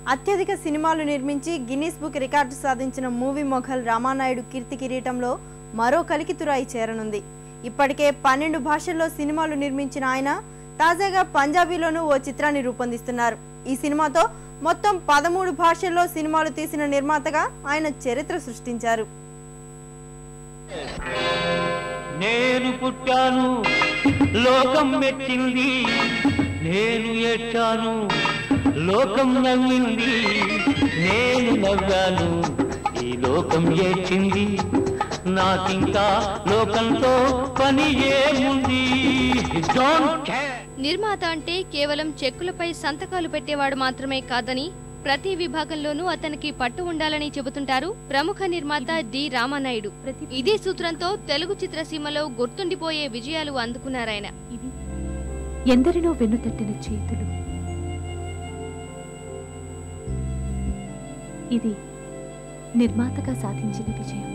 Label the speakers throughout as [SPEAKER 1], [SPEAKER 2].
[SPEAKER 1] అత్యధిక సినిమాలు నిర్మించి గిన్నీస్ బుక్ రికార్డు సాధించిన మూవీ మొఘల్ రామానాయుడు కీర్తి కిరీటంలో మరో కలికితురాయి చేరనుంది ఇప్పటికే పన్నెండు భాషల్లో సినిమాలు నిర్మించిన ఆయన తాజాగా పంజాబీలోనూ ఓ చిత్రాన్ని రూపొందిస్తున్నారు ఈ సినిమాతో మొత్తం పదమూడు భాషల్లో సినిమాలు తీసిన నిర్మాతగా ఆయన చరిత్ర సృష్టించారు
[SPEAKER 2] నేను పుట్టాను లోకం మెచ్చింది నేను ఏడ్చాను లోకం నవ్వింది నేను నవ్వాను ఈ లోకం ఏడ్చింది నాకింకా లోకంతో పని ఏముంది డోంట్ కేర్
[SPEAKER 3] నిర్మాత అంటే కేవలం చెక్కులపై సంతకాలు పెట్టేవాడు మాత్రమే కాదని ప్రతి విభాగంలోనూ అతనికి పట్టు ఉండాలని చెబుతుంటారు ప్రముఖ నిర్మాత డి రామానాయుడు ఇదే సూత్రంతో తెలుగు చిత్రసీమలో గుర్తుండిపోయే విజయాలు అందుకున్నారాయన
[SPEAKER 4] ఇవి ఎందరినో వెన్నుతట్టిన చేతులు ఇది నిర్మాతగా సాధించిన విజయం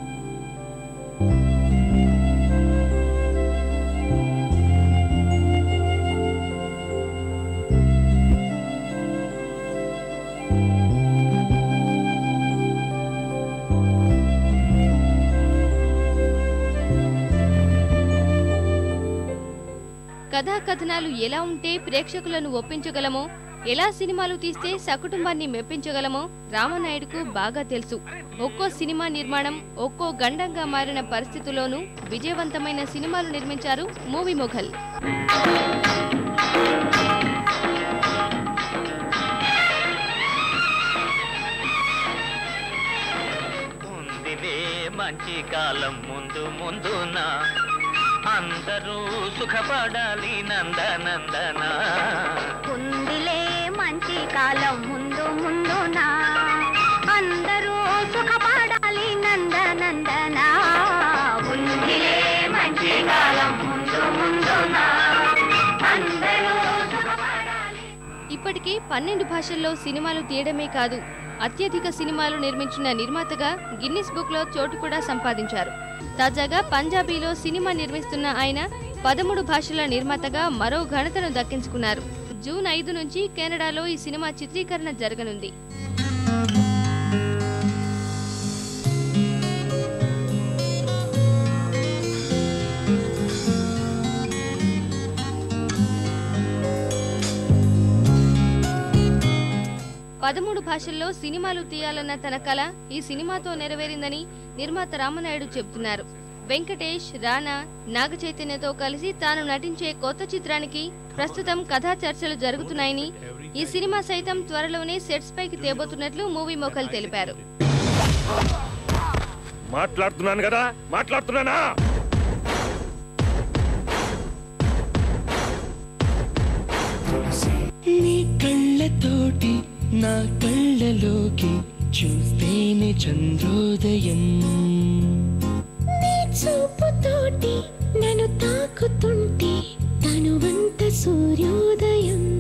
[SPEAKER 3] కథా కథనాలు ఎలా ఉంటే ప్రేక్షకులను ఒప్పించగలమో ఎలా సినిమాలు తీస్తే సకుటుంబాన్ని మెప్పించగలమో రామనాయుడుకు బాగా తెలుసు ఒక్కో సినిమా నిర్మాణం ఒక్కో గండంగా మారిన పరిస్థితుల్లోనూ విజయవంతమైన సినిమాలు నిర్మించారు మూవీ మొఘల్
[SPEAKER 2] ఉందిలే మంచి కాలం ముందు ముందున అందరూ సుఖపడాలి నందనందన
[SPEAKER 5] ఉందిలే మంచి కాలం ముందు ముందున అందరూ సుఖపడాలి నందనందన ఉందిలే మంచి కాలం ముందు ముందున అందరూ సుఖపడాలి
[SPEAKER 3] ఇప్పటికే పన్నెండు భాషల్లో సినిమాలు తీయడమే కాదు అత్యధిక సినిమాలు నిర్మించిన నిర్మాతగా గిన్నిస్ బుక్ లో చోటు కూడా సంపాదించారు తాజాగా పంజాబీలో సినిమా నిర్మిస్తున్న ఆయన పదమూడు భాషల నిర్మాతగా మరో ఘనతను దక్కించుకున్నారు జూన్ ఐదు నుంచి కెనడాలో ఈ సినిమా చిత్రీకరణ జరగనుంది పదమూడు భాషల్లో సినిమాలు తీయాలన్న తన కల ఈ సినిమాతో నెరవేరిందని నిర్మాత రామనాయుడు చెబుతున్నారు వెంకటేష్ రానా నాగ చైతన్యతో కలిసి తాను నటించే కొత్త చిత్రానికి ప్రస్తుతం కథా చర్చలు జరుగుతున్నాయని ఈ సినిమా సైతం త్వరలోనే సెట్స్ పైకి తేబోతున్నట్లు మూవీ మొఖల్ తెలిపారు
[SPEAKER 6] మాట్లాడుతున్నాను కదా మాట్లాడుతున్నానా
[SPEAKER 7] నీ కళ్ళతోటి నా కళ్ళలోకి చూస్తేనే చంద్రోదయం
[SPEAKER 5] నీ చూపుతోటి నన్ను తాకుతుంటే తనువంత సూర్యోదయం